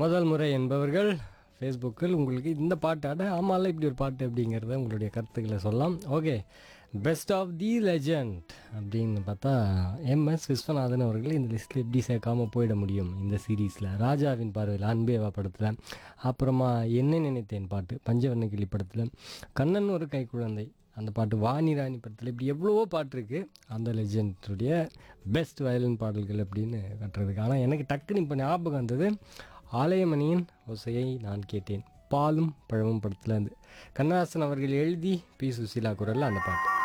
முதல் முறை என்பவர்கள் ஃபேஸ்புக்கில் உங்களுக்கு இந்த பாட்டு அட ஆமால இப்படி ஒரு பாட்டு அப்படிங்கிறத உங்களுடைய கருத்துக்களை சொல்லலாம் okay best of the legend அப்படின்னு பார்த்தா எம்எஸ் விஸ்வநாதன் அவர்கள் இந்த லிஸ்ட்டில் எப்படி சேர்க்காம போயிட முடியும் இந்த சீரீஸில் ராஜாவின் பார்வையில் அன்பேவா படத்தில் அப்புறமா என்ன நினைத்தேன் பாட்டு பஞ்சவர்ண கிளி படத்தில் கண்ணன் ஒரு கைக்குழந்தை அந்த பாட்டு வாணி ராணி படத்தில் இப்படி எவ்வளவோ பாட்டு இருக்குது அந்த லெஜண்டுடைய பெஸ்ட் வயலின் பாடல்கள் அப்படின்னு கட்டுறதுக்கு ஆனால் எனக்கு டக்குன்னு இப்போ ஞாபகம் வந்தது ஆலயமணியின் ஓசையை நான் கேட்டேன் பாலும் பழமும் படத்தில் இருந்து கண்ணதாசன் அவர்கள் எழுதி பி சுசீலா குரலில் அந்த பாட்டு